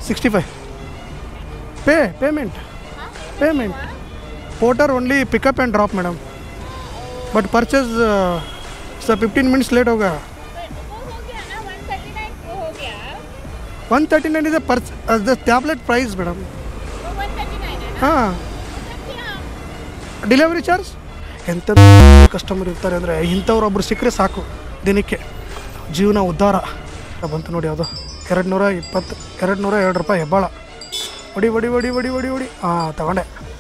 Sixty five pay payment payment porter only pickup and drop madam but purchase sir fifteen minutes late होगा वो हो गया ना one thirty nine वो हो गया one thirty nine is purchase the tablet price madam वो one thirty nine है ना ಹಾಂ रखिए आप ಡೆಲಿವರಿ ಚಾರ್ಜ್ ಎಂಥ ಕಸ್ಟಮರ್ ಇರ್ತಾರೆ ಅಂದರೆ ಇಂಥವ್ರೊಬ್ರು ಸಿಕ್ಕರೆ ಸಾಕು ದಿನಕ್ಕೆ ಜೀವನ ಉದ್ಧಾರ ಬಂತು ನೋಡಿ ಅದು ಎರಡು ನೂರ ಇಪ್ಪತ್ತು ಎರಡು ನೂರ ಎರಡು ರೂಪಾಯಿ ಹೆಬ್ಬಾಳ ಹೊಡಿ ಹೊಡಿ ಹೊಡಿ ಹೊಡಿ ಹೊಡಿ ಹೊಡಿ ಹಾಂ ತಗೊಂಡೆ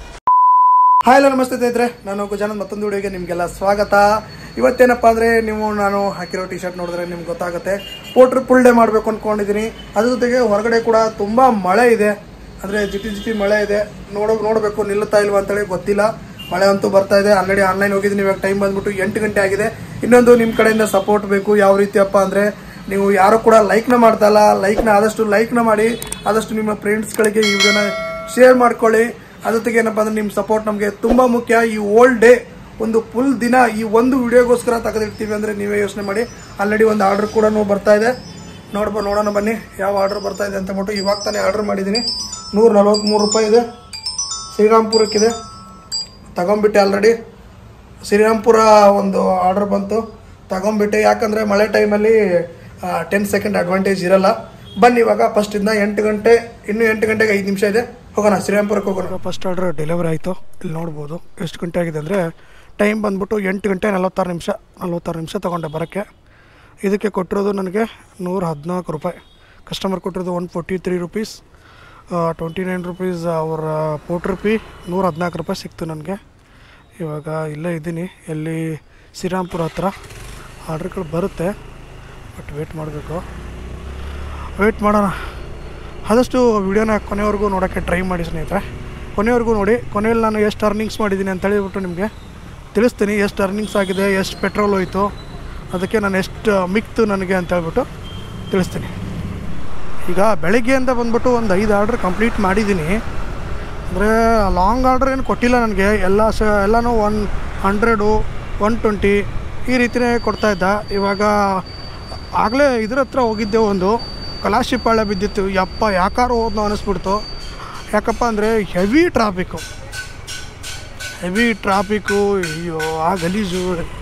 ಹಾಯ್ ಹಲೋ ನಮಸ್ತೆ ಸ್ನೇಹಿತರೆ ನಾನು ಗುಜಾನಂದ್ ಮತ್ತೊಂದು ವಿಡಿಯೋಗೆ ನಿಮಗೆಲ್ಲ ಸ್ವಾಗತ ಇವತ್ತೇನಪ್ಪ ಅಂದರೆ ನೀವು ನಾನು ಹಾಕಿರೋ ಟಿ ಶರ್ಟ್ ನೋಡಿದ್ರೆ ನಿಮ್ಗೆ ಗೊತ್ತಾಗುತ್ತೆ ಪೋಟ್ರ್ ಫುಲ್ ಡೇ ಮಾಡಬೇಕು ಅಂದ್ಕೊಂಡಿದ್ದೀನಿ ಅದ್ರ ಜೊತೆಗೆ ಹೊರಗಡೆ ಕೂಡ ತುಂಬ ಮಳೆ ಇದೆ ಅಂದರೆ ಜಿಟಿ ಜಿಟಿ ಮಳೆ ಇದೆ ನೋಡೋ ನೋಡಬೇಕು ನಿಲ್ಲುತ್ತಾ ಇಲ್ವಾ ಅಂತೇಳಿ ಗೊತ್ತಿಲ್ಲ ಮಳೆ ಅಂತೂ ಬರ್ತಾ ಇದೆ ಆಲ್ರೆಡಿ ಆನ್ಲೈನ್ ಹೋಗಿದ್ದೀನಿ ಇವಾಗ ಟೈಮ್ ಬಂದ್ಬಿಟ್ಟು ಎಂಟು ಗಂಟೆ ಆಗಿದೆ ಇನ್ನೊಂದು ನಿಮ್ಮ ಕಡೆಯಿಂದ ಸಪೋರ್ಟ್ ಬೇಕು ಯಾವ ರೀತಿಯಪ್ಪ ಅಂದರೆ ನೀವು ಯಾರು ಕೂಡ ಲೈಕ್ನ ಮಾಡ್ತಾ ಇಲ್ಲ ಲೈಕ್ನ ಆದಷ್ಟು ಲೈಕ್ನ ಮಾಡಿ ಆದಷ್ಟು ನಿಮ್ಮ ಫ್ರೆಂಡ್ಸ್ಗಳಿಗೆ ಈ ವಿಡಿಯೋನ ಶೇರ್ ಮಾಡ್ಕೊಳ್ಳಿ ಅದ್ರ ಜೊತೆಗೆ ಏನಪ್ಪ ಅಂದ್ರೆ ನಿಮ್ಮ ಸಪೋರ್ಟ್ ನಮಗೆ ತುಂಬ ಮುಖ್ಯ ಈ ಓಲ್ಡ್ ಡೇ ಒಂದು ಫುಲ್ ದಿನ ಈ ಒಂದು ವಿಡಿಯೋಗೋಸ್ಕರ ತೆಗೆದಿರ್ತೀವಿ ಅಂದರೆ ನೀವೇ ಯೋಚನೆ ಮಾಡಿ ಆಲ್ರೆಡಿ ಒಂದು ಆರ್ಡರ್ ಕೂಡ ಬರ್ತಾ ಇದೆ ನೋಡ್ಬೋ ನೋಡೋಣ ಬನ್ನಿ ಯಾವ ಆರ್ಡರ್ ಬರ್ತಾ ಇದೆ ಅಂತ ಬಿಟ್ಟು ಇವಾಗ ತಾನೇ ಆರ್ಡರ್ ಮಾಡಿದ್ದೀನಿ ನೂರ ನಲ್ವತ್ತ್ಮೂರು ರೂಪಾಯಿ ಇದೆ ಶ್ರೀರಾಮ್ಪುರಕ್ಕಿದೆ ತಗೊಂಬಿಟ್ಟೆ ಆಲ್ರೆಡಿ ಶ್ರೀರಾಮ್ಪುರ ಒಂದು ಆರ್ಡರ್ ಬಂತು ತಗೊಂಬಿಟ್ಟೆ ಯಾಕಂದರೆ ಮಳೆ ಟೈಮಲ್ಲಿ ಟೆನ್ ಸೆಕೆಂಡ್ ಅಡ್ವಾಂಟೇಜ್ ಇರಲ್ಲ ಬನ್ನಿ ಇವಾಗ ಫಸ್ಟ್ ಇಂದ ಎಂಟು ಗಂಟೆ ಇನ್ನು ಎಂಟು ಗಂಟೆಗೆ ಐದು ನಿಮಿಷ ಇದೆ ಹೋಗೋಣ ಶ್ರೀರಾಮ್ಪುರಕ್ಕೆ ಹೋಗೋಣ ಫಸ್ಟ್ ಆರ್ಡರ್ ಡೆಲಿವರಿ ಆಯಿತು ಇಲ್ಲಿ ನೋಡ್ಬೋದು ಎಷ್ಟು ಗಂಟೆ ಆಗಿದೆ ಅಂದರೆ ಟೈಮ್ ಬಂದ್ಬಿಟ್ಟು ಎಂಟು ಗಂಟೆ ನಲವತ್ತಾರು ನಿಮಿಷ ನಲವತ್ತಾರು ನಿಮಿಷ ತೊಗೊಂಡೆ ಬರೋಕ್ಕೆ ಇದಕ್ಕೆ ಕೊಟ್ಟಿರೋದು ನನಗೆ ನೂರ ಹದಿನಾಲ್ಕು ರೂಪಾಯಿ ಕಸ್ಟಮರ್ ಕೊಟ್ಟಿರೋದು one forty three rupees twenty nine rupees ಅವರ ಪೋಟ್ರ್ ಪಿ ನೂರ ಹದಿನಾಲ್ಕು ರೂಪಾಯಿ ಸಿಕ್ತು ನನಗೆ ಇವಾಗ ಇಲ್ಲೇ ಇದ್ದೀನಿ ಎಲ್ಲಿ ಶ್ರೀರಾಮ್ಪುರ ಹತ್ರ ಆರ್ಡ್ರ್ಗಳು ಬರುತ್ತೆ ಬಟ್ ವೇಟ್ ಮಾಡಬೇಕು ವೇಟ್ ಮಾಡೋಣ ಆದಷ್ಟು ವಿಡಿಯೋನ ಕೊನೆವರೆಗೂ ನೋಡೋಕ್ಕೆ ಟ್ರೈ ಮಾಡಿ ಸ್ನೇಹಿತರೆ ಕೊನೆವರೆಗೂ ನೋಡಿ ಕೊನೆಯಲ್ಲಿ ನಾನು ಎಷ್ಟು ಅರ್ನಿಂಗ್ಸ್ ಮಾಡಿದ್ದೀನಿ ಅಂತ ಹೇಳಿಬಿಟ್ಟು ನಿಮಗೆ ತಿಳಿಸ್ತೀನಿ ಎಷ್ಟು ಅರ್ನಿಂಗ್ಸ್ ಆಗಿದೆ ಎಷ್ಟು ಪೆಟ್ರೋಲ್ ಹೋಯಿತು ಅದಕ್ಕೆ ನಾನು ಎಷ್ಟು ಮಿಕ್ತು ನನಗೆ ಅಂತ ಹೇಳ್ಬಿಟ್ಟು ತಿಳಿಸ್ತೀನಿ ಈಗ ಬೆಳಗ್ಗೆಯಿಂದ ಬಂದ್ಬಿಟ್ಟು ಒಂದು ಐದು ಆರ್ಡ್ರ್ ಕಂಪ್ಲೀಟ್ ಮಾಡಿದ್ದೀನಿ ಅಂದರೆ ಲಾಂಗ್ ಆರ್ಡ್ರ್ ಏನು ಕೊಟ್ಟಿಲ್ಲ ನನಗೆ ಎಲ್ಲ ಸ ಎಲ್ಲನೂ ಒನ್ ಹಂಡ್ರೆಡು ಒನ್ ಟ್ವೆಂಟಿ ಈ ರೀತಿಯೇ ಕೊಡ್ತಾಯಿದ್ದ ಇವಾಗ ಆಗಲೇ ಇದ್ರ ಹತ್ರ ಹೋಗಿದ್ದೆ ಒಂದು ಕಲಾಶಿಪಾಳ್ಯ ಬಿದ್ದಿತ್ತು ಯಪ್ಪ ಯಾಕಾರು ಹೋದ್ನೋ ಅನ್ನಿಸ್ಬಿಡ್ತು ಯಾಕಪ್ಪ ಅಂದರೆ ಹೆವಿ ಟ್ರಾಫಿಕ್ಕು ಹೆವಿ ಟ್ರಾಫಿಕ್ಕು ಅಯ್ಯೋ ಆ ಗಲೀಜು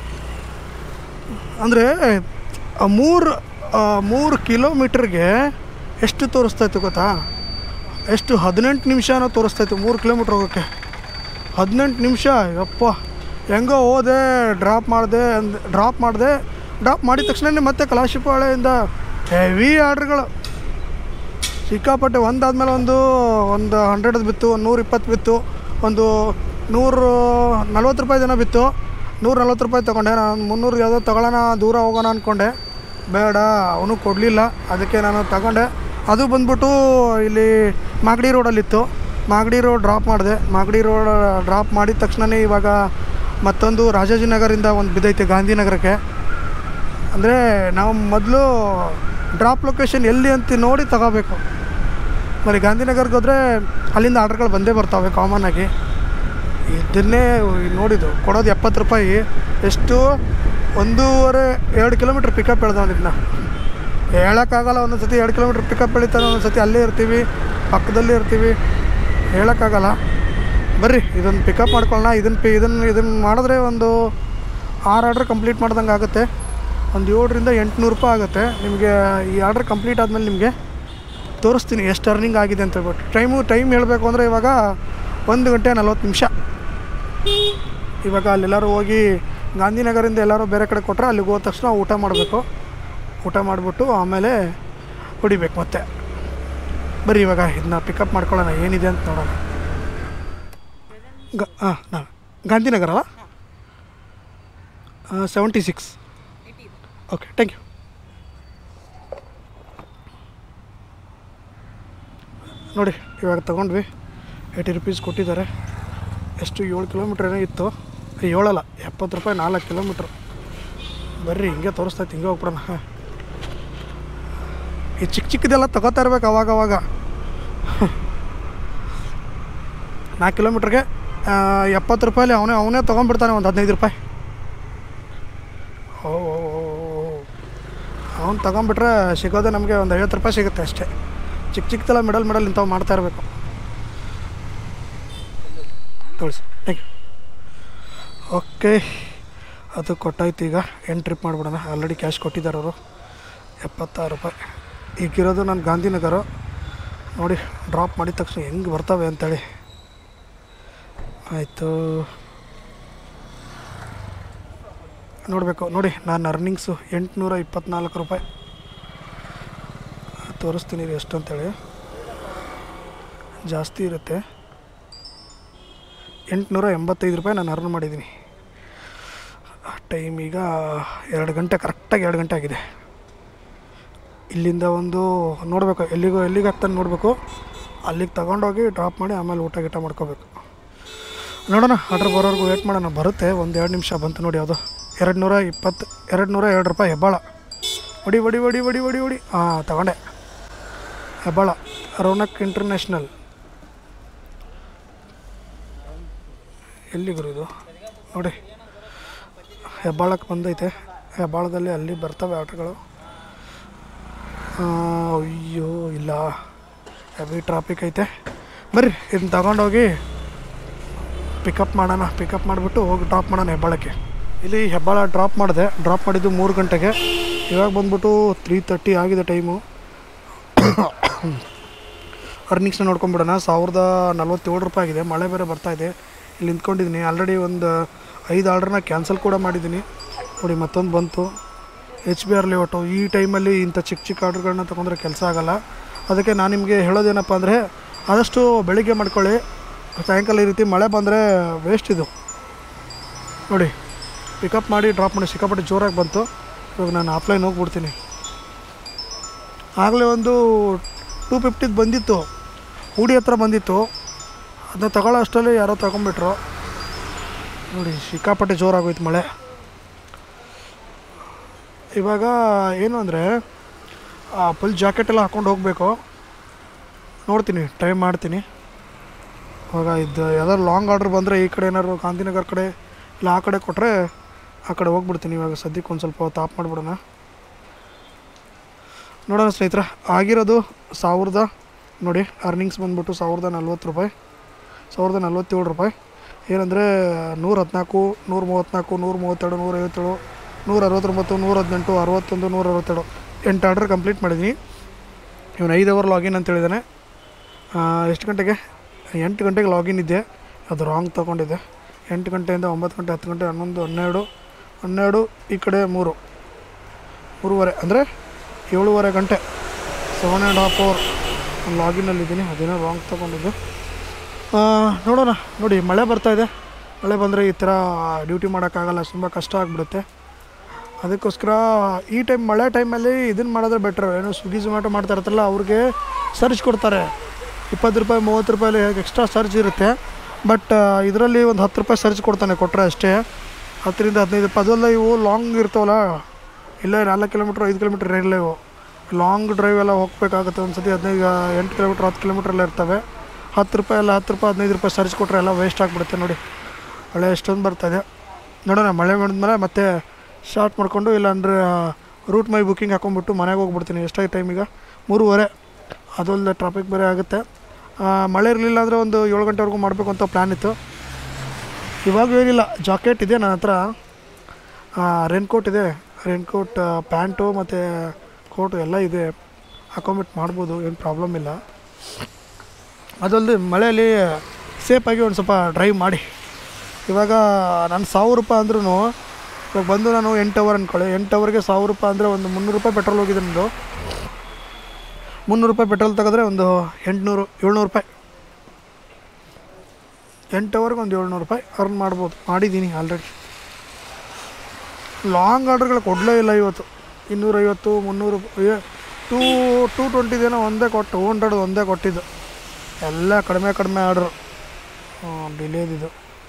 ಅಂದರೆ ಮೂರು ಮೂರು ಕಿಲೋಮೀಟ್ರಿಗೆ ಎಷ್ಟು ತೋರಿಸ್ತಾಯಿತ್ತು ಗೊತ್ತಾ ಎಷ್ಟು ಹದಿನೆಂಟು ನಿಮಿಷನೋ ತೋರಿಸ್ತಾಯಿತ್ತು ಮೂರು ಕಿಲೋಮೀಟ್ರ್ ಹೋಗೋಕ್ಕೆ ಹದಿನೆಂಟು ನಿಮಿಷ ಯಪ್ಪ ಹೆಂಗೋ ಹೋದೆ ಡ್ರಾಪ್ ಮಾಡಿದೆ ಅಂದ್ ಡ್ರಾಪ್ ಮಾಡಿದೆ ಡ್ರಾಪ್ ಮಾಡಿದ ತಕ್ಷಣ ಮತ್ತೆ ಕಲಾಶಿಪಾಳೆಯಿಂದ ಹೆವಿ ಆರ್ಡ್ರ್ಗಳು ಸಿಕ್ಕಾಪಟ್ಟೆ ಒಂದಾದ್ಮೇಲೆ ಒಂದು ಒಂದು ಹಂಡ್ರೆಡ್ ಬಿತ್ತು ಒಂದು ನೂರ ಇಪ್ಪತ್ತು ಬಿತ್ತು ಒಂದು ನೂರು ನಲ್ವತ್ತು ರೂಪಾಯಿ ಜನ ಬಿತ್ತು ನೂರ ನಲ್ವತ್ತು ರೂಪಾಯಿ ತೊಗೊಂಡೆ ನಾನು ಮುನ್ನೂರು ಯಾವುದೋ ತೊಗೊಳ್ಳೋಣ ದೂರ ಹೋಗೋಣ ಅಂದ್ಕೊಂಡೆ ಬೇಡ ಅವನು ಕೊಡಲಿಲ್ಲ ಅದಕ್ಕೆ ನಾನು ತಗೊಂಡೆ ಅದು ಬಂದ್ಬಿಟ್ಟು ಇಲ್ಲಿ ಮಾಗಡಿ ರೋಡಲ್ಲಿತ್ತು ಮಾಗಡಿ ರೋಡ್ ಡ್ರಾಪ್ ಮಾಡಿದೆ ಮಾಗಡಿ ರೋಡ್ ಡ್ರಾಪ್ ಮಾಡಿದ ತಕ್ಷಣವೇ ಇವಾಗ ಮತ್ತೊಂದು ರಾಜಾಜಿನಗರಿಂದ ಒಂದು ಬಿದ್ದೈತೆ ಗಾಂಧಿನಗರಕ್ಕೆ ಅಂದರೆ ನಾವು ಮೊದಲು ಡ್ರಾಪ್ ಲೊಕೇಶನ್ ಎಲ್ಲಿ ಅಂತ ನೋಡಿ ತಗೋಬೇಕು మరి ಗಾಂಧಿನಗರ್ಗೆ ಹೋದರೆ ಅಲ್ಲಿಂದ ಆರ್ಡ್ರ್ಗಳು ಬಂದೇ ಬರ್ತಾವೆ ಕಾಮನ್ ಆಗಿ ಇದನ್ನೇ ನೋಡಿದ್ದು ಕೊಡೋದು ಎಪ್ಪತ್ತು ರೂಪಾಯಿ ಎಷ್ಟು ಒಂದೂವರೆ ಎರಡು ಕಿಲೋಮೀಟ್ರ್ ಪಿಕಪ್ ಹೇಳ್ದವನಿದ್ನ ಹೇಳೋಕ್ಕಾಗಲ್ಲ ಒಂದೊಂದು ಸತಿ ಎರಡು ಕಿಲೋಮೀಟ್ರ್ ಪಿಕಪ್ ಬೆಳಿತಾನೆ ಒಂದೊಂದು ಸತಿ ಅಲ್ಲೇ ಇರ್ತೀವಿ ಪಕ್ಕದಲ್ಲೇ ಇರ್ತೀವಿ ಹೇಳೋಕ್ಕಾಗಲ್ಲ ಬರ್ರಿ ಇದನ್ನು ಪಿಕಪ್ ಮಾಡ್ಕೊಳ್ಳೋಣ ಇದನ್ನು ಪಿ ಇದನ್ನು ಇದನ್ನು ಮಾಡಿದ್ರೆ ಒಂದು ಆರು ಆರ್ಡ್ರ್ ಕಂಪ್ಲೀಟ್ ಮಾಡ್ದಂಗೆ ಆಗುತ್ತೆ ಒಂದು ಏಳರಿಂದ ಎಂಟುನೂರು ರೂಪಾಯಿ ಆಗುತ್ತೆ ನಿಮಗೆ ಈ ಆರ್ಡ್ರ್ ಕಂಪ್ಲೀಟ್ ಆದಮೇಲೆ ನಿಮಗೆ ತೋರಿಸ್ತೀನಿ ಎಷ್ಟು ಅರ್ನಿಂಗ್ ಆಗಿದೆ ಅಂತ ಹೇಳ್ಬಿಟ್ಟು ಟೈಮು ಟೈಮ್ ಹೇಳಬೇಕು ಅಂದರೆ ಇವಾಗ ಒಂದು ಗಂಟೆ ನಲ್ವತ್ತು ನಿಮಿಷ ಇವಾಗ ಅಲ್ಲೆಲ್ಲರೂ ಹೋಗಿ ಗಾಂಧಿನಗರಿಂದ ಎಲ್ಲರೂ ಬೇರೆ ಕಡೆ ಕೊಟ್ಟರೆ ಅಲ್ಲಿಗೆ ಹೋದ ತಕ್ಷಣ ಊಟ ಮಾಡಬೇಕು ಊಟ ಮಾಡಿಬಿಟ್ಟು ಆಮೇಲೆ ಹೊಡಿಬೇಕು ಮತ್ತೆ ಬರೀ ಇವಾಗ ಇದನ್ನ ಪಿಕಪ್ ಮಾಡ್ಕೊಳ್ಳೋಣ ಏನಿದೆ ಅಂತ ನೋಡೋಣ ಗ ಹಾಂ ನಾನು ಗಾಂಧಿನಗರ ಅಲ್ಲ seventy six okay thank you ನೋಡಿ ಇವಾಗ ತೊಗೊಂಡ್ವಿ ಏಯ್ಟಿ ರುಪೀಸ್ ಕೊಟ್ಟಿದ್ದಾರೆ ಎಷ್ಟು ಏಳು ಕಿಲೋಮೀಟ್ರ್ ಏನೋ ಇತ್ತು ಏ, ಏಳಲ್ಲ ಎಪ್ಪತ್ತು ರೂಪಾಯಿ ನಾಲ್ಕು ಕಿಲೋಮೀಟ್ರ್ ಬರ್ರಿ ಹಿಂಗೆ ತೋರಿಸ್ತೈತೆ ಹಿಂಗೆ ಹೋಗ್ಬಿಡೋಣ ಹಾಂ ಈ ಚಿಕ್ಕ ಚಿಕ್ಕದೆಲ್ಲ ತಗೋತಾ ಇರ್ಬೇಕು ಅವಾಗ ಅವಾಗ ನಾಲ್ಕು ಕಿಲೋಮೀಟ್ರಿಗೆ ಎಪ್ಪತ್ತು ರೂಪಾಯಲ್ಲಿ ಅವನೇ ಅವನೇ ತೊಗೊಂಡ್ಬಿಡ್ತಾನೆ ಒಂದು ಹದಿನೈದು ರೂಪಾಯಿ ಓ ಅವ್ನು ತೊಗೊಂಬಿಟ್ರೆ ಸಿಗೋದೇ ನಮಗೆ ಒಂದು ಐವತ್ತು ರೂಪಾಯಿ ಸಿಗುತ್ತೆ ಅಷ್ಟೇ ಚಿಕ್ಕ ಚಿಕ್ಕದೆಲ್ಲ ಮೆಡಲ್ ಮೆಡಲ್ ಇಂಥವು ಮಾಡ್ತಾ ಇರಬೇಕು ತೋರಿಸಿ ಥ್ಯಾಂಕ್ ಯು ಓಕೆ ಅದು ಕೊಟ್ಟಾಯ್ತು ಈಗ ಏನು ಟ್ರಿಪ್ ಮಾಡಿಬಿಡೋಣ ಆಲ್ರೆಡಿ ಕ್ಯಾಶ್ ಕೊಟ್ಟಿದ್ದಾರೆ ಅವರು ಎಪ್ಪತ್ತಾರು ರೂಪಾಯಿ ಈಗಿರೋದು ನಾನು ಗಾಂಧಿನಗರ ನೋಡಿ ಡ್ರಾಪ್ ಮಾಡಿದ ತಕ್ಷಣ ಹೆಂಗೆ ಬರ್ತವೆ ಅಂತೇಳಿ ಆಯಿತು ನೋಡಬೇಕು ನೋಡಿ ನಾನು ಅರ್ನಿಂಗ್ಸು ಎಂಟುನೂರ ಇಪ್ಪತ್ನಾಲ್ಕು ರೂಪಾಯಿ ತೋರಿಸ್ತೀನಿ ರೀ ಎಷ್ಟು ಅಂತೇಳಿ ಜಾಸ್ತಿ ಇರುತ್ತೆ ಎಂಟುನೂರ ಎಂಬತ್ತೈದು ರೂಪಾಯಿ ನಾನು ಅರ್ನ್ ಮಾಡಿದ್ದೀನಿ ಟೈಮ್ ಈಗ ಎರಡು ಗಂಟೆ ಕರೆಕ್ಟಾಗಿ ಎರಡು ಗಂಟೆ ಆಗಿದೆ ಇಲ್ಲಿಂದ ಒಂದು ನೋಡಬೇಕು ಎಲ್ಲಿಗೋ ಎಲ್ಲಿಗೆ ಆಗ್ತಾನೆ ನೋಡಬೇಕು ಅಲ್ಲಿಗೆ ತಗೊಂಡೋಗಿ ಡ್ರಾಪ್ ಮಾಡಿ ಆಮೇಲೆ ಊಟ ಗೀಟ ಮಾಡ್ಕೋಬೇಕು ನೋಡೋಣ ಆರ್ಡ್ರ್ ಬರೋರ್ಗು ವೇಟ್ ಮಾಡೋಣ ಬರುತ್ತೆ ಒಂದು ಎರಡು ನಿಮಿಷ ಬಂತು ನೋಡಿ ಅದು ಎರಡು ನೂರ ಇಪ್ಪತ್ತು ಎರಡು ನೂರ ಎರಡು ರೂಪಾಯಿ ಹೆಬ್ಬಾಳ ಒಡಿ ಒಡಿ ಒಡಿ ಒಡಿ ಒಡಿ ಒಡಿ ಹಾಂ ತಗೊಂಡೆ ಹೆಬ್ಬಾಳ ರೌನಕ್ ಇಂಟರ್ನ್ಯಾಷನಲ್ ಎಲ್ಲಿ ಗುರು ಇದು ನೋಡಿ ಹೆಬ್ಬಾಳಕ್ಕೆ ಬಂದೈತೆ ಹೆಬ್ಬಾಳದಲ್ಲಿ ಅಲ್ಲಿ ಬರ್ತವೆ ಆಟೋಗಳು ಆ, ಅಯ್ಯೋ ಇಲ್ಲ ಹೆವಿ ಟ್ರಾಫಿಕ್ ಐತೆ ಬರ್ರಿ ಇದನ್ನ ತಗೊಂಡೋಗಿ ಪಿಕಪ್ ಮಾಡೋಣ ಪಿಕಪ್ ಮಾಡಿಬಿಟ್ಟು ಹೋಗಿ ಡ್ರಾಪ್ ಮಾಡೋಣ ಹೆಬ್ಬಾಳಕ್ಕೆ ಇಲ್ಲಿ ಹೆಬ್ಬಾಳ ಡ್ರಾಪ್ ಮಾಡಿದೆ ಡ್ರಾಪ್ ಮಾಡಿದ್ದು ಮೂರು ಗಂಟೆಗೆ ಇವಾಗ ಬಂದ್ಬಿಟ್ಟು ತ್ರೀ ತರ್ಟಿ ಆಗಿದೆ ಟೈಮು ಅರ್ನಿಂಗ್ಸ್ನ ನೋಡ್ಕೊಂಬಿಡೋಣ ಸಾವಿರದ ನಲ್ವತ್ತೇಳು ರೂಪಾಯಿ ಆಗಿದೆ ಮಳೆ ಬೇರೆ ಬರ್ತಾ ಇದೆ ಇಲ್ಲಿ ನಿಂತ್ಕೊಂಡಿದ್ದೀನಿ ಆಲ್ರೆಡಿ ಒಂದು ಐದು ಆರ್ಡ್ರನ್ನ ಕ್ಯಾನ್ಸಲ್ ಕೂಡ ಮಾಡಿದ್ದೀನಿ ನೋಡಿ ಮತ್ತೊಂದು ಬಂತು ಎಚ್ ಬಿ ಆರ್ ಲೇಔಟು ಈ ಟೈಮಲ್ಲಿ ಇಂಥ ಚಿಕ್ಕ ಚಿಕ್ಕ ಆರ್ಡ್ರ್ಗಳನ್ನ ತೊಗೊಂಡ್ರೆ ಕೆಲಸ ಆಗಲ್ಲ ಅದಕ್ಕೆ ನಾನು ನಿಮಗೆ ಹೇಳೋದೇನಪ್ಪ ಅಂದರೆ ಆದಷ್ಟು ಬೆಳಿಗ್ಗೆ ಮಾಡ್ಕೊಳ್ಳಿ ಸಾಯಂಕಾಲ ಈ ರೀತಿ ಮಳೆ ಬಂದರೆ ವೇಸ್ಟ್ ಇದು ನೋಡಿ ಪಿಕಪ್ ಮಾಡಿ ಡ್ರಾಪ್ ಮಾಡಿ ಸಿಕ್ಕಾಪಟ್ಟೆ ಜೋರಾಗಿ ಬಂತು ಇವಾಗ ನಾನು ಆಫ್ಲೈನ್ ಹೋಗ್ಬಿಡ್ತೀನಿ ಆಗಲೇ ಒಂದು ಟೂ ಫಿಫ್ಟಿದು ಬಂದಿತ್ತು ಹೂಡಿ ಹತ್ರ ಬಂದಿತ್ತು ಅದನ್ನ ತಗೊಳ್ಳೋ ಅಷ್ಟರಲ್ಲಿ ಯಾರೋ ತಗೊಂಬಿಟ್ರು ನೋಡಿ ಸಿಕ್ಕಾಪಟ್ಟೆ ಜೋರಾಗೋಯ್ತು ಮಳೆ ಇವಾಗ ಏನು ಅಂದರೆ ಫುಲ್ ಜಾಕೆಟ್ ಎಲ್ಲ ಹಾಕ್ಕೊಂಡು ಹೋಗಬೇಕು ನೋಡ್ತೀನಿ ಟ್ರೈ ಮಾಡ್ತೀನಿ ಇವಾಗ ಇದು ಯಾವ್ದಾದ್ರು ಲಾಂಗ್ ಆರ್ಡ್ರ್ ಬಂದರೆ ಈ ಕಡೆ ಏನಾದ್ರು ಗಾಂಧಿನಗರ ಕಡೆ ಇಲ್ಲ ಆ ಕಡೆ ಕೊಟ್ಟರೆ ಆ ಕಡೆ ಹೋಗ್ಬಿಡ್ತೀನಿ ಇವಾಗ ಸದ್ಯಕ್ಕೆ ಒಂದು ಸ್ವಲ್ಪ ಹೊತ್ತು ಆಫ್ ಮಾಡಿಬಿಡೋಣ ನೋಡೋಣ ಸ್ನೇಹಿತರೆ ಆಗಿರೋದು ಸಾವಿರದ ನೋಡಿ ಅರ್ನಿಂಗ್ಸ್ ಬಂದ್ಬಿಟ್ಟು ಸಾವಿರದ ನಲ್ವತ್ತು ರೂಪಾಯಿ ಸಾವಿರದ ನಲ್ವತ್ತೇಳು ರೂಪಾಯಿ ಏನಂದರೆ ನೂರ ಹದಿನಾಲ್ಕು ನೂರ ಮೂವತ್ತ್ನಾಲ್ಕು ನೂರ ಮೂವತ್ತೆರಡು ನೂರ ಐವತ್ತೇಳು ನೂರ ಅರವತ್ತೊಂಬತ್ತು ನೂರ ಹದಿನೆಂಟು ಅರವತ್ತೊಂದು ನೂರ ಅರವತ್ತೆರಡು ಎಂಟು ಆರ್ಡ್ರ್ ಕಂಪ್ಲೀಟ್ ಮಾಡಿದ್ದೀನಿ ಇವನು ಐದು ಅವರ್ ಲಾಗಿನ್ ಅಂತ ಹೇಳಿದ್ದಾನೆ ಆ, ಎಷ್ಟು ಗಂಟೆಗೆ ಎಂಟು ಗಂಟೆಗೆ ಲಾಗಿನ್ ಇದ್ದೆ ಅದು ರಾಂಗ್ ತೊಗೊಂಡಿದ್ದೆ ಎಂಟು ಗಂಟೆಯಿಂದ ಒಂಬತ್ತು ಗಂಟೆ ಹತ್ತು ಗಂಟೆ ಹನ್ನೊಂದು ಹನ್ನೆರಡು ಹನ್ನೆರಡು ಈ ಕಡೆ ಮೂರು ಮೂರುವರೆ ಅಂದರೆ ಏಳುವರೆ ಗಂಟೆ ಸೆವೆನ್ ಆ್ಯಂಡ್ ಹಾಫ್ ಅವರ್ ಲಾಗಿನಲ್ಲಿದ್ದೀನಿ ಅದೇನೋ ರಾಂಗ್ ತೊಗೊಂಡಿದ್ದು ಆ, ನೋಡೋಣ ನೋಡಿ ಮಳೆ ಬರ್ತಾ ಇದೆ ಮಳೆ ಬಂದರೆ ಈ ಥರ ಡ್ಯೂಟಿ ಮಾಡೋಕ್ಕಾಗಲ್ಲ ತುಂಬ ಕಷ್ಟ ಆಗಿಬಿಡುತ್ತೆ ಅದಕ್ಕೋಸ್ಕರ ಈ ಟೈಮ್ ಮಳೆ ಟೈಮಲ್ಲಿ ಇದನ್ನು ಮಾಡಿದ್ರೆ ಬೆಟ್ರ್ ಏನು ಸ್ವಿಗ್ಗಿ ಝೊಮ್ಯಾಟೊ ಮಾಡ್ತಾ ಇರ್ತಾರಲ್ಲ ಅವ್ರಿಗೆ ಸರ್ಚ್ ಕೊಡ್ತಾರೆ ಇಪ್ಪತ್ತು ರೂಪಾಯಿ ಮೂವತ್ತು ರೂಪಾಯಲ್ಲಿ ಎಕ್ಸ್ಟ್ರಾ ಸರ್ಚ್ ಇರುತ್ತೆ ಬಟ್ ಇದರಲ್ಲಿ ಒಂದು ಹತ್ತು ರೂಪಾಯಿ ಸರ್ಚ್ ಕೊಡ್ತಾನೆ ಕೊಟ್ಟರೆ ಅಷ್ಟೇ ಹತ್ತರಿಂದ ಹದಿನೈದು ರೂಪಾಯಿ ಅದೆಲ್ಲ ಇವು ಲಾಂಗ್ ಇರ್ತಾವಲ್ಲ ಇಲ್ಲೇ ನಾಲ್ಕು ಕಿಲೋಮೀಟ್ರ್ ಐದು ಕಿಲೋಮೀಟ್ರ್ ಇರಲ್ಲ ಇವು ಲಾಂಗ್ ಡ್ರೈವ್ ಎಲ್ಲ ಹೋಗಬೇಕಾಗುತ್ತೆ ಒಂದು ಸತಿ ಹದಿನೈದು ಎಂಟು ಕಿಲೋಮೀಟ್ರ್ ಹತ್ತು ಕಿಲೋಮೀಟ್ರ್ ಎಲ್ಲ ಇರ್ತವೆ ಹತ್ತು ರೂಪಾಯಿ ಎಲ್ಲ ಹತ್ತು ರೂಪಾಯಿ ಹದಿನೈದು ರೂಪಾಯಿ ಸರ್ಚ್ ಕೊಟ್ಟರೆ ಎಲ್ಲ ವೇಸ್ಟ್ ಆಗಿಬಿಡುತ್ತೆ ನೋಡಿ ಮಳೆ ಎಷ್ಟೊಂದು ಬರ್ತಾಯಿದೆ ನೋಡೋಣ ಮಳೆ ಮಾಡಿದ್ಮೇಲೆ ಮತ್ತೆ ಸ್ಟಾರ್ಟ್ ಮಾಡಿಕೊಂಡು ಇಲ್ಲಾಂದ್ರೆ ರೂಟ್ ಮೈ ಬುಕ್ಕಿಂಗ್ ಹಾಕೊಂಡ್ಬಿಟ್ಟು ಮನೆಗೆ ಹೋಗ್ಬಿಡ್ತೀನಿ ಎಷ್ಟಾಗಿ ಟೈಮ್ ಈಗ ಮೂರುವರೆ ಅದೊಂದು ಟ್ರಾಫಿಕ್ ಬೇರೆ ಆಗುತ್ತೆ ಆ, ಮಳೆ ಇರಲಿಲ್ಲ ಅಂದರೆ ಒಂದು ಏಳು ಗಂಟೆವರೆಗೂ ಮಾಡಬೇಕು ಅಂತ ಪ್ಲ್ಯಾನ್ ಇತ್ತು ಇವಾಗ ಏನಿಲ್ಲ ಜಾಕೆಟ್ ಇದೆ ನನ್ನ ಹತ್ರ ರೇನ್ಕೋಟ್ ಇದೆ ರೇನ್ಕೋಟ್ ಪ್ಯಾಂಟು ಮತ್ತು ಕೋಟು ಎಲ್ಲ ಇದೆ ಹಾಕೊಂಬಿಟ್ಟು ಮಾಡ್ಬೋದು ಏನು ಪ್ರಾಬ್ಲಮ್ ಇಲ್ಲ ಅದಲ್ಲದೆ ಮಳೆಯಲ್ಲಿ ಸೇಫಾಗಿ ಒಂದು ಸ್ವಲ್ಪ ಡ್ರೈವ್ ಮಾಡಿ ಇವಾಗ ನಾನು ಸಾವಿರ ರೂಪಾಯಿ ಅಂದ್ರೂ ಇವಾಗ ಬಂದು ನಾನು ಎಂಟು ಅವರ್ ಅಂದ್ಕೊಳ್ಳಿ ಎಂಟು ಅವರ್ಗೆ ಸಾವಿರ ರೂಪಾಯಿ ಅಂದರೆ ಒಂದು ಮುನ್ನೂರು ರೂಪಾಯಿ ಪೆಟ್ರೋಲ್ ಹೋಗಿದೆ ನಂದು ಮುನ್ನೂರು ರೂಪಾಯಿ ಪೆಟ್ರೋಲ್ ತೆಗೆದ್ರೆ ಒಂದು ಎಂಟುನೂರು ಏಳ್ನೂರು ರೂಪಾಯಿ ಎಂಟು ಅವರ್ಗೆ ಒಂದು ಏಳ್ನೂರು ರೂಪಾಯಿ ಅರ್ನ್ ಮಾಡ್ಬೋದು ಮಾಡಿದ್ದೀನಿ ಆಲ್ರೆಡಿ ಲಾಂಗ್ ಆರ್ಡ್ರ್ಗಳು ಕೊಡಲೇ ಇಲ್ಲ ಇವತ್ತು ಇನ್ನೂರೈವತ್ತು ಮುನ್ನೂರು ಟೂ ಟೂ ಟ್ವೆಂಟಿದೇನೋ ಒಂದೇ ಕೊಟ್ಟು ಟೂ ಹಂಡ್ರೆಡ್ ಒಂದೇ ಕೊಟ್ಟಿದ್ದು ಎಲ್ಲ ಕಡಿಮೆ ಕಡಿಮೆ ಆರ್ಡ್ರು ಡಿಲೇದಿದು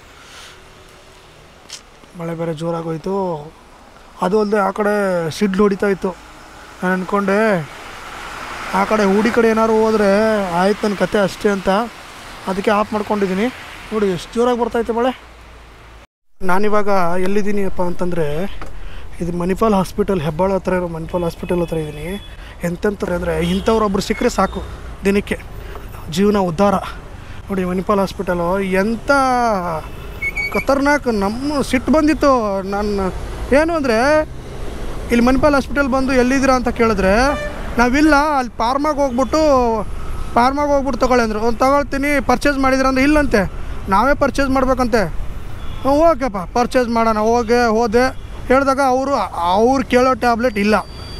ಮಳೆ ಬೇರೆ ಜೋರಾಗೋಯ್ತು ಅದು ಅಲ್ಲದೆ ಆ ಕಡೆ ಸಿಡ್ಲು ಹೊಡಿತಾ ಇತ್ತು ನಾನು ಅಂದ್ಕೊಂಡೆ ಆ ಕಡೆ ಹೂಡಿ ಕಡೆ ಏನಾದ್ರು ಹೋದರೆ ಆಯ್ತು ನನ್ನ ಕತೆ ಅಷ್ಟೇ ಅಂತ ಅದಕ್ಕೆ ಆಫ್ ಮಾಡ್ಕೊಂಡಿದ್ದೀನಿ ನೋಡಿ ಎಷ್ಟು ಜೋರಾಗಿ ಬರ್ತೈತೆ ಮಳೆ ನಾನಿವಾಗ ಎಲ್ಲಿದ್ದೀನಿಪ್ಪ ಅಂತಂದರೆ ಇದು ಮಣಿಪಾಲ್ ಹಾಸ್ಪಿಟಲ್ ಹೆಬ್ಬಾಳ ಹತ್ರ ಇರೋ ಮಣಿಪಾಲ್ ಹಾಸ್ಪಿಟಲ್ ಹತ್ರ ಇದ್ದೀನಿ ಎಂತೆಂಥವ್ರು ಅಂದರೆ ಇಂಥವ್ರೊಬ್ರು ಸಿಕ್ಕರೆ ಸಾಕು ದಿನಕ್ಕೆ ಜೀವನ ಉದ್ಧಾರ ನೋಡಿ ಮಣಿಪಾಲ್ ಹಾಸ್ಪಿಟಲು ಎಂಥ ಖತರ್ನಾಕ್ ನಮ್ಮ ಸಿಟ್ಟು ಬಂದಿತ್ತು ನಾನು ಏನು ಅಂದರೆ ಇಲ್ಲಿ ಮಣಿಪಾಲ್ ಹಾಸ್ಪಿಟಲ್ ಬಂದು ಎಲ್ಲಿದ್ದೀರಾ ಅಂತ ಕೇಳಿದ್ರೆ ನಾವಿಲ್ಲ ಅಲ್ಲಿ ಫಾರ್ಮಾಗೆ ಹೋಗ್ಬಿಟ್ಟು ಫಾರ್ಮಾಗೆ ಹೋಗ್ಬಿಟ್ಟು ತಗೊಳ್ಳಿ ಅಂದರು ಒಂದು ತಗೊಳ್ತೀನಿ ಪರ್ಚೇಸ್ ಮಾಡಿದ್ರ ಅಂದ್ರೆ ಇಲ್ಲಂತೆ ನಾವೇ ಪರ್ಚೇಸ್ ಮಾಡ್ಬೇಕಂತೆ ಹ್ಞೂ ಓಕೆಪ್ಪ ಪರ್ಚೇಸ್ ಮಾಡೋಣ ಹೋಗೆ ಹೋದೆ ಹೇಳಿದಾಗ ಅವರು ಅವ್ರು ಕೇಳೋ ಟ್ಯಾಬ್ಲೆಟ್ ಇಲ್ಲ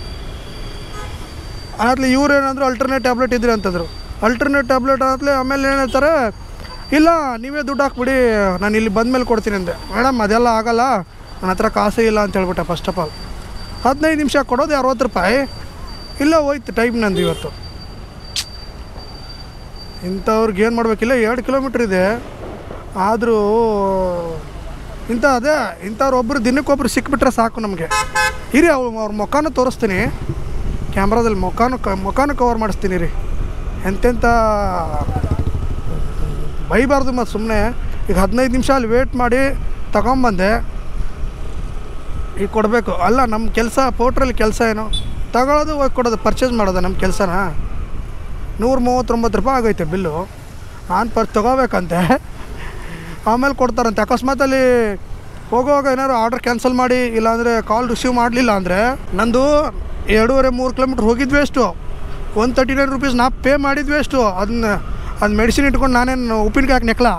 ಆದ್ಲಿ ಇವ್ರು ಏನಂದ್ರು ಅಲ್ಟರ್ನೇಟ್ ಟ್ಯಾಬ್ಲೆಟ್ ಇದ್ರಿ ಅಂತಂದರು ಅಲ್ಟರ್ನೇಟ್ ಟ್ಯಾಬ್ಲೆಟ್ ಆದ್ಲೆ ಆಮೇಲೆ ಏನು ಹೇಳ್ತಾರೆ ಇಲ್ಲ ನೀವೇ ದುಡ್ಡು ಹಾಕ್ಬಿಡಿ ನಾನು ಇಲ್ಲಿ ಬಂದಮೇಲೆ ಕೊಡ್ತೀನಿ ಅಂದೆ ಮೇಡಮ್ ಅದೆಲ್ಲ ಆಗಲ್ಲ ನನ್ನ ಹತ್ರ ಕಾಸೇ ಇಲ್ಲ ಅಂತ ಹೇಳ್ಬಿಟ್ಟೆ ಫಸ್ಟ್ ಆಫ್ ಆಲ್ ಹದಿನೈದು ನಿಮಿಷ ಕೊಡೋದು ಅರವತ್ತು ರೂಪಾಯಿ ಇಲ್ಲ ಹೋಯ್ತು ಟೈಮ್ ನಂದು ಇವತ್ತು ಇಂಥವ್ರಿಗೆ ಏನು ಮಾಡಬೇಕಿಲ್ಲ ಎರಡು ಕಿಲೋಮೀಟ್ರ್ ಇದೆ ಆದರೂ ಇಂಥ ಅದೇ ಇಂಥವ್ರು ಒಬ್ಬರು ದಿನಕ್ಕೊಬ್ರು ಸಿಕ್ಬಿಟ್ರೆ ಸಾಕು ನಮಗೆ ಇರಿ ಅವ್ರು ಅವ್ರ ಮುಖನೂ ತೋರಿಸ್ತೀನಿ ಕ್ಯಾಮ್ರಾದಲ್ಲಿ ಮುಖನೂ ಕ ಮುಖನೂ ಕವರ್ ಮಾಡಿಸ್ತೀನಿ ರೀ ಎಂತೆಂಥ ಬೈಬಾರ್ದು ಮತ್ತು ಸುಮ್ಮನೆ ಈಗ ಹದಿನೈದು ನಿಮಿಷ ಅಲ್ಲಿ ವೇಟ್ ಮಾಡಿ ತಗೊಂಬಂದೆ ಈಗ ಕೊಡಬೇಕು ಅಲ್ಲ ನಮ್ಮ ಕೆಲಸ ಪೋಟ್ರಲ್ಲಿ ಕೆಲಸ ಏನು ತಗೊಳ್ಳೋದು ಹೋಗಿ ಕೊಡೋದು ಪರ್ಚೇಸ್ ಮಾಡೋದು ನಮ್ಮ ಕೆಲಸನಾ ನೂರ ಮೂವತ್ತೊಂಬತ್ತು ರೂಪಾಯಿ ಆಗೈತೆ ಬಿಲ್ಲು ನಾನು ಪರ್ ತೊಗೋಬೇಕಂತೆ ಆಮೇಲೆ ಕೊಡ್ತಾರಂತೆ ಅಕಸ್ಮಾತಲ್ಲಿ ಹೋಗುವಾಗ ಏನಾದ್ರು ಆರ್ಡರ್ ಕ್ಯಾನ್ಸಲ್ ಮಾಡಿ ಇಲ್ಲಾಂದರೆ ಕಾಲ್ ರಿಸೀವ್ ಮಾಡಲಿಲ್ಲ ಅಂದರೆ ನಂದು ಎರಡೂವರೆ ಮೂರು ಕಿಲೋಮೀಟ್ರ್ ಹೋಗಿದ್ದು waste one thirty nine rupees ನಾ ಪೇ ಮಾಡಿದ್ದು ವೇಸ್ಟು ಅದನ್ನ ಅದು ಮೆಡಿಸಿನ್ ಇಟ್ಕೊಂಡು ನಾನೇನು ಉಪ್ಪಿನಕಾಯಿ ಹಾಕಿ ನೆಕ್ಲಾ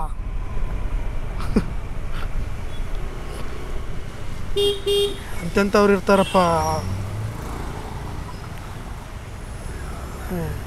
ಅಂತೆಂಥವ್ರು ಇರ್ತಾರಪ್ಪ ಹ್ಮ್.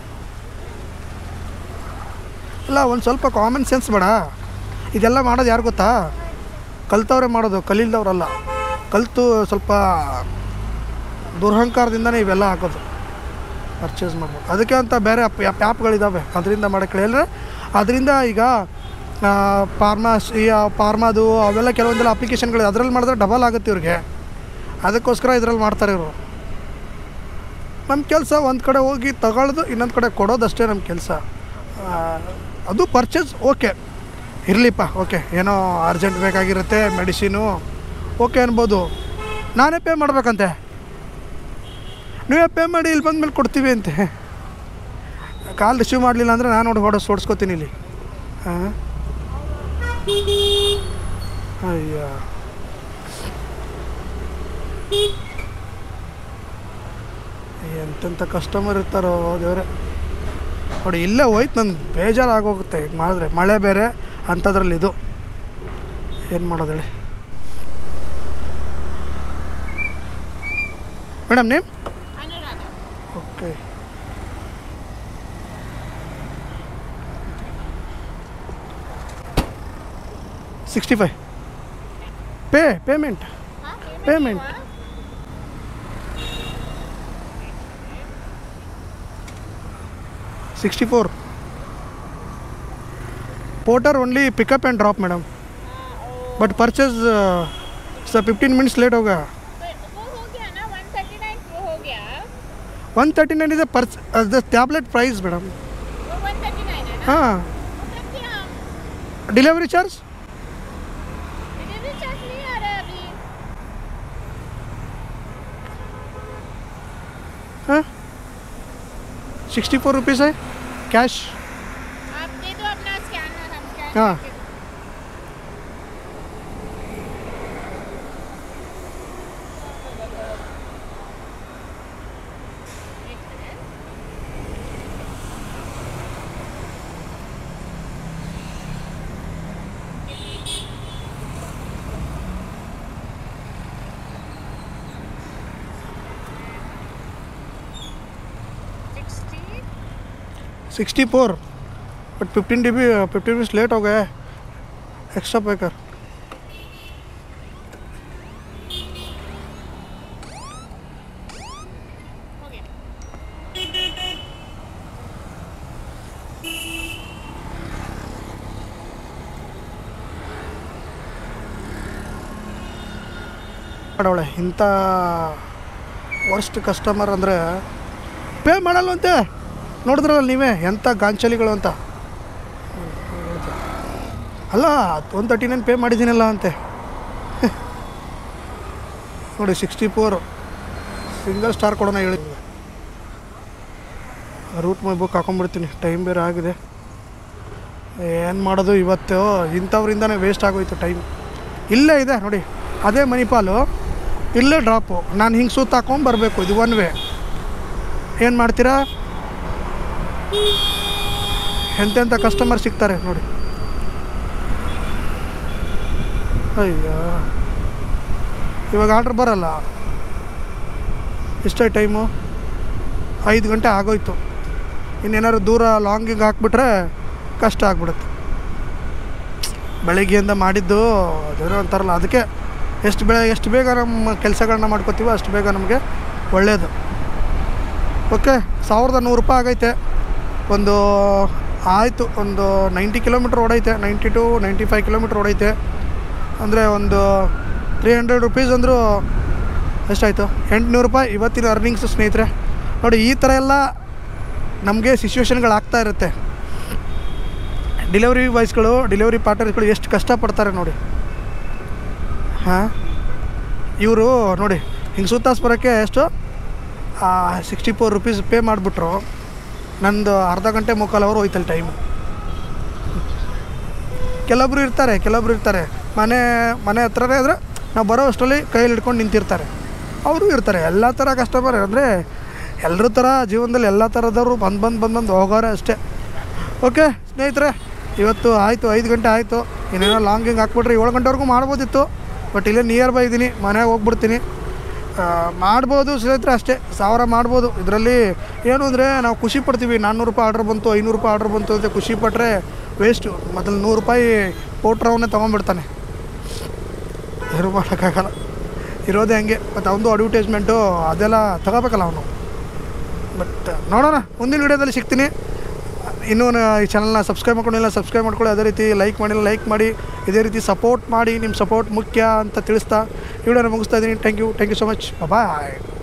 ಅಲ್ಲ ಒಂದು ಸ್ವಲ್ಪ ಕಾಮನ್ ಸೆನ್ಸ್ ಬೇಡ ಇದೆಲ್ಲ ಮಾಡೋದು ಯಾರು ಗೊತ್ತಾ ಕಲ್ತವ್ರೆ ಮಾಡೋದು ಕಲೀಲ್ದವ್ರಲ್ಲ ಕಲಿತು ಸ್ವಲ್ಪ ದುರಹಂಕಾರದಿಂದನೇ ಇವೆಲ್ಲ ಹಾಕೋದು ಪರ್ಚೇಸ್ ಮಾಡ್ಬೇಕು ಅದಕ್ಕೆ ಅಂತ ಬೇರೆ ಆ್ಯಪ್ ಆ್ಯಪ್ಗಳಿದ್ದಾವೆ ಅದರಿಂದ ಮಾಡೋಕ್ಕೆ ಹೇಳಿದ್ರೆ ಅದರಿಂದ ಈಗ ಫಾರ್ಮಾಸ್ ಈ ಫಾರ್ಮಾದು ಅವೆಲ್ಲ ಕೆಲವೊಂದೆಲ್ಲ ಅಪ್ಲಿಕೇಶನ್ಗಳು ಅದರಲ್ಲಿ ಮಾಡಿದ್ರೆ ಡಬಲ್ ಆಗುತ್ತೆ ಇವ್ರಿಗೆ ಅದಕ್ಕೋಸ್ಕರ ಇದರಲ್ಲಿ ಮಾಡ್ತಾರೆ ಇವರು ನಮ್ಮ ಕೆಲಸ ಒಂದು ಕಡೆ ಹೋಗಿ ತಗೊಳ್ಳೋದು ಇನ್ನೊಂದು ಕಡೆ ಕೊಡೋದಷ್ಟೇ ನಮ್ಮ ಕೆಲಸ ಅದು ಪರ್ಚೇಸ್ ಓಕೆ ಇರಲಿಪ್ಪ ಓಕೆ ಏನೋ ಅರ್ಜೆಂಟ್ ಬೇಕಾಗಿರುತ್ತೆ ಮೆಡಿಸಿನು ಓಕೆ ಅನ್ಬೋದು ನಾನೇ ಪೇ ಮಾಡ್ಬೇಕಂತೆ ನೀವೇ ಪೇ ಮಾಡಿ ಇಲ್ಲಿ ಬಂದಮೇಲೆ ಕೊಡ್ತೀವಿ ಅಂತೆ ಕಾಲ್ ರಿಸೀವ್ ಮಾಡಲಿಲ್ಲ ಅಂದರೆ ನಾನು ನೋಡಿ ಹೊಡೆಸ್ ಓಡಿಸ್ಕೋತೀನಿ ಇಲ್ಲಿ ಹಾಂ ಅಯ್ಯ ಎಂತೆಂಥ ಕಸ್ಟಮರ್ ಇರ್ತಾರೋ ದೇವ್ರೆ ನೋಡಿ ಇಲ್ಲೇ ಹೋಯ್ತು ನನ್ನ ಬೇಜಾರು ಆಗೋಗುತ್ತೆ ಈಗ ಮಾಡಿದ್ರೆ ಮಳೆ ಬೇರೆ ಅಂಥದ್ರಲ್ಲಿ ಇದು ಏನು ಮಾಡೋದು ಹೇಳಿ madam name Anuradha okay sixty five pay payment ಹಾಂ Payment. Sixty four porter only pickup and drop madam but purchase sir fifteen minutes late होगा वो हो गया ना वन थर्टी नाइन वो हो गया one thirty nine is purchase the tablet price madam वो वन थर्टी नाइन है ना हाँ मतलब क्या डिलीवरी चार्ज डिलीवरी चार्ज नहीं आ रहा है अभी हाँ सिक्सटी फोर रुपीज़ है कैश आप दे दो अपना स्कैनर हम स्कैन हाँ। करके एक minute sixty sixty four but fifteen D B fifteen minutes late हो गया एक्स्ट्रा पे कर हो गया ಮಾಡವಳೆ ಇಂಥ ವರ್ಸ್ಟ್ ಕಸ್ಟಮರ್ ಅಂದರೆ ಪೇ ಮಾಡಲ್ವಂತೆ ನೋಡಿದ್ರಲ್ಲ ನೀವೇ ಎಂಥ ಗಾಂಚಲಿಗಳು ಅಂತ ಅಲ್ಲ ಒನ್ ತರ್ಟಿ ನೈನ್ ಪೇ ಮಾಡಿದ್ದೀನಲ್ಲ ಅಂತೆ ನೋಡಿ ಸಿಕ್ಸ್ಟಿ ಫೋರ್ ಸಿಂಗಲ್ ಸ್ಟಾರ್ ಕೊಡೋಣ ಹೇಳಿ ರೂಟ್ ಮೈ ಬುಕ್ ಹಾಕೊಂಡ್ಬಿಡ್ತೀನಿ ಟೈಮ್ ಬೇರೆ ಆಗಿದೆ ಏನು ಮಾಡೋದು ಇವತ್ತು ಇಂಥವ್ರಿಂದನೇ ವೇಸ್ಟ್ ಆಗೋಯ್ತು ಟೈಮ್ ಇಲ್ಲೇ ಇದೆ ನೋಡಿ ಅದೇ ಮಣಿಪಾಲು ಇಲ್ಲೇ ಡ್ರಾಪು ನಾನು ಹಿಂಗೆ ಸುತ್ತ ಹಾಕೊಂಡು ಬರಬೇಕು ಇದು ಒನ್ ವೇ ಏನು ಮಾಡ್ತೀರಾ ಎಂತೆಂಥ ಕಸ್ಟಮರ್ ಸಿಗ್ತಾರೆ ನೋಡಿ ಅಯ್ಯೋ ಇವಾಗ ಆರ್ಡ್ರ್ ಬರಲ್ಲ ಎಷ್ಟೇ ಟೈಮು ಐದು ಗಂಟೆ ಆಗೋಯ್ತು ಇನ್ನೇನಾದ್ರು ದೂರ ಲಾಂಗಿಗೆ ಹಾಕ್ಬಿಟ್ರೆ ಕಷ್ಟ ಆಗ್ಬಿಡುತ್ತೆ ಬೆಳಗ್ಗೆಯಿಂದ ಮಾಡಿದ್ದು ಅದೇನೋ ಅಂತಾರಲ್ಲ ಅದಕ್ಕೆ ಎಷ್ಟು ಬೇ ಎಷ್ಟು ಬೇಗ ನಮ್ಮ ಕೆಲಸಗಳನ್ನ ಮಾಡ್ಕೋತೀವೋ ಅಷ್ಟು ಬೇಗ ನಮಗೆ ಒಳ್ಳೆಯದು ಓಕೆ ಸಾವಿರದ ನೂರು ರೂಪಾಯಿ ಆಗೈತೆ ಒಂದು ಆಯಿತು ಒಂದು ನೈಂಟಿ ಕಿಲೋಮೀಟ್ರ್ ಓಡೈತೆ ninety two ninety five kilometre ಓಡೈತೆ ಅಂದರೆ ಒಂದು ತ್ರೀ ಹಂಡ್ರೆಡ್ ರುಪೀಸ್ ಅಂದರೂ ಎಷ್ಟಾಯಿತು ಎಂಟುನೂರು ರೂಪಾಯಿ ಇವತ್ತಿನ ಅರ್ನಿಂಗ್ಸು ಸ್ನೇಹಿತರೆ ನೋಡಿ ಈ ಥರ ಎಲ್ಲ ನಮಗೆ ಸಿಚುವೇಶನ್ಗಳು ಆಗ್ತಾ ಇರುತ್ತೆ ಡಿಲಿವರಿ ಬಾಯ್ಸ್ಗಳು ಡಿಲಿವರಿ ಪಾರ್ಟ್ನರ್ಸ್ಗಳು ಎಷ್ಟು ಕಷ್ಟಪಡ್ತಾರೆ ನೋಡಿ ಹಾಂ ಇವರು ನೋಡಿ ಹಿಂಗೆ ಸುತ್ತಾಸ್ ಬರೋಕ್ಕೆ ಎಷ್ಟು ಸಿಕ್ಸ್ಟಿ ಫೋರ್ ರುಪೀಸ್ ಪೇ ಮಾಡಿಬಿಟ್ರು ನಂದು ಅರ್ಧ ಗಂಟೆ ಮುಕ್ಕಾಲು ಅವರು ಹೋಯ್ತಲ್ಲ ಟೈಮು ಕೆಲವೊಬ್ರು ಇರ್ತಾರೆ ಕೆಲವೊಬ್ರು ಇರ್ತಾರೆ ಮನೆ ಮನೆ ಹತ್ರನೇ ಅಂದರೆ ನಾವು ಬರೋ ಅಷ್ಟರಲ್ಲಿ ಕೈಯಲ್ಲಿ ಹಿಡ್ಕೊಂಡು ನಿಂತಿರ್ತಾರೆ ಅವರು ಇರ್ತಾರೆ ಎಲ್ಲ ಥರ ಕಸ್ಟಮರ್ ಅಂದರೆ ಎಲ್ಲರ ಥರ ಜೀವನದಲ್ಲಿ ಎಲ್ಲ ಥರದವರು ಬಂದು ಬಂದು ಬಂದು ಬಂದು ಹೋಗೋರೆ ಅಷ್ಟೇ ಓಕೆ ಸ್ನೇಹಿತರೆ ಇವತ್ತು ಆಯಿತು ಐದು ಗಂಟೆ ಆಯಿತು ಇನ್ನೇನೋ ಲಾಂಗಿಂಗ್ ಹಾಕ್ಬಿಟ್ರೆ ಏಳು ಗಂಟೆವರೆಗೂ ಮಾಡ್ಬೋದಿತ್ತು ಬಟ್ ಇಲ್ಲೇ ನಿಯರ್ ಬೈ ಇದ್ದೀನಿ ಮನೆಗೆ ಹೋಗ್ಬಿಡ್ತೀನಿ ಆ, ಮಾಡ್ಬೋದು ಸ್ನೇಹಿತರೆ ಅಷ್ಟೇ ಸಾವಿರ ಮಾಡ್ಬೋದು ಇದರಲ್ಲಿ ಏನು ಅಂದರೆ ನಾವು ಖುಷಿ ಪಡ್ತೀವಿ ನಾನ್ನೂರು ರೂಪಾಯಿ ಆರ್ಡ್ರ್ ಬಂತು ಐನೂರು ರೂಪಾಯಿ ಆರ್ಡ್ರ್ ಬಂತು ಅಂತ ಖುಷಿ ಪಟ್ಟರೆ ವೇಸ್ಟು ಮೊದಲು ನೂರು ರೂಪಾಯಿ ಪೋಟ್ರವನ್ನೇ ತೊಗೊಂಡ್ಬಿಡ್ತಾನೆ ಏನು ಮಾಡೋಕ್ಕಾಗಲ್ಲ ಇರೋದೇ ಹಂಗೆ ಮತ್ತು ಅವನದು ಅಡ್ವರ್ಟೈಸ್ಮೆಂಟು ಅದೆಲ್ಲ ತಗೋಬೇಕಲ್ಲ ಅವನು ಬಟ್ ನೋಡೋಣ ಮುಂದಿನ ವೀಡಿಯೋದಲ್ಲಿ ಸಿಗ್ತೀನಿ ಇನ್ನೂ ನ- ಈ ಚಾನಲ್ನ ಸಬ್ಸ್ಕ್ರೈಬ್ ಮಾಡ್ಕೊಂಡಿಲ್ಲ ಸಬ್ಸ್ಕ್ರೈಬ್ ಮಾಡ್ಕೊಳ್ಳಿ ಅದೇ ರೀತಿ ಲೈಕ್ ಮಾಡಿಲ್ಲ ಲೈಕ್ ಮಾಡಿ ಇದೇ ರೀತಿ ಸಪೋರ್ಟ್ ಮಾಡಿ ನಿಮ್ಮ ಸಪೋರ್ಟ್ ಮುಖ್ಯ ಅಂತ ತಿಳಿಸ್ತಾ ಈ ವಿಡಿಯೋನ ಮುಗಿಸ್ತಾ ಇದ್ದೀನಿ thank you thank you so much bye